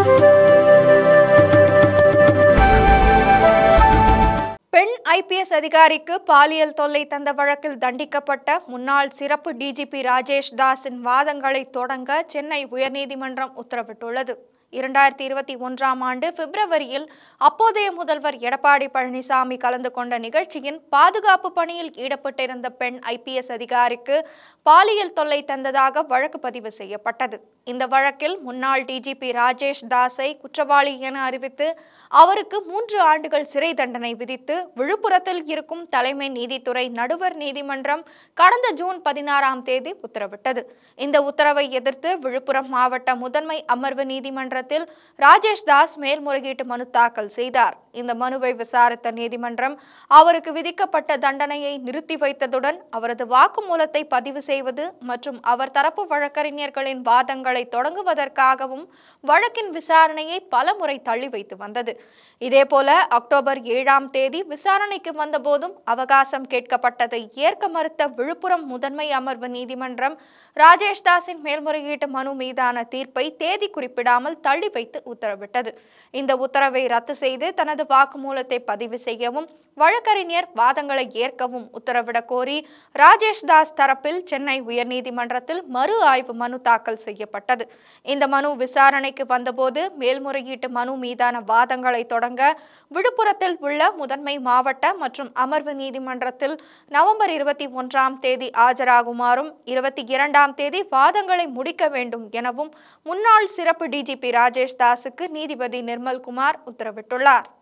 பெண் ஐபிஎஸ் அதிகாரிக்கு பாலியல் தொல்லை தந்த வழக்கில் தண்டிக்கப்பட்ட முன்னாள் சிறப்பு டிஜிபி ராஜேஷ் தாஸின் வாதங்களை தொடங்க சென்னை உயர்நீதிமன்றம் உத்தரவிட்டுள்ளது இரண்டாயிரத்தி இருபத்தி ஒன்றாம் ஆண்டு பிப்ரவரியில் அப்போதைய முதல்வர் எடப்பாடி பழனிசாமி கலந்து கொண்ட நிகழ்ச்சியின் பாதுகாப்பு பணியில் ஈடுபட்டிருந்த பெண் ஐபிஎஸ் அதிகாரிக்கு பாலியல் தொல்லை தந்ததாக வழக்கு பதிவு செய்யப்பட்டது இந்த வழக்கில் முன்னாள் டிஜிபி ராஜேஷ் தாஸை குற்றவாளி என அறிவித்து அவருக்கு மூன்று ஆண்டுகள் சிறை தண்டனை விதித்து விழுப்புரத்தில் இருக்கும் தலைமை நீதித்துறை நடுவர் நீதிமன்றம் கடந்த ஜூன் பதினாறாம் தேதி உத்தரவிட்டது இந்த உத்தரவை எதிர்த்து விழுப்புரம் மாவட்ட முதன்மை அமர்வு நீதிமன்றத்தில் ராஜேஷ் தாஸ் மேல்முறையீட்டு மனு தாக்கல் செய்தார் இந்த மனுவை விசாரித்த நீதிமன்றம் அவருக்கு விதிக்கப்பட்ட தண்டனையை நிறுத்தி வைத்ததுடன் அவரது வாக்குமூலத்தை பதிவு செய்வது மற்றும் அவர் தரப்பு வழக்கறிஞர்களின் வாதங்களை தொடங்குவதற்காகவும் வழக்கின் விசாரணையை பலமுறை தள்ளி வைத்து வந்தது இதேபோல அக்டோபர் ஏழாம் தேதி விசாரணைக்கு வந்தபோதும் அவகாசம் கேட்கப்பட்டதை ஏற்க மறுத்த விழுப்புரம் முதன்மை அமர்வு நீதிமன்றம் ராஜேஷ் தாஸின் மேல்முறையீட்டு மனு மீதான தீர்ப்பை தேதி குறிப்பிடாமல் தள்ளி வைத்து உத்தரவிட்டது இந்த உத்தரவை ரத்து செய்து தனது வாக்குமூலத்தை பதிவு செய்யவும் வழக்கறிஞர் வாதங்களை ஏற்கவும் உத்தரவிடக் கோரி ராஜேஷ் தாஸ் தரப்பில் சென்னை உயர்நீதிமன்றத்தில் மறு ஆய்வு மனு தாக்கல் செய்யப்பட்டது இந்த மனு விசாரணைக்கு வந்தபோது மேல்முறையீட்டு மனு மீதான வாதங்களை தொடங்க விழுப்புரத்தில் உள்ள முதன்மை மாவட்ட மற்றும் அமர்வு நீதிமன்றத்தில் நவம்பர் இருபத்தி ஒன்றாம் தேதி ஆஜராகுமாறும் இருபத்தி இரண்டாம் தேதி வாதங்களை முடிக்க வேண்டும் எனவும் முன்னாள் சிறப்பு டிஜிபி ராஜேஷ் தாஸுக்கு நீதிபதி நிர்மல்குமார் உத்தரவிட்டுள்ளார்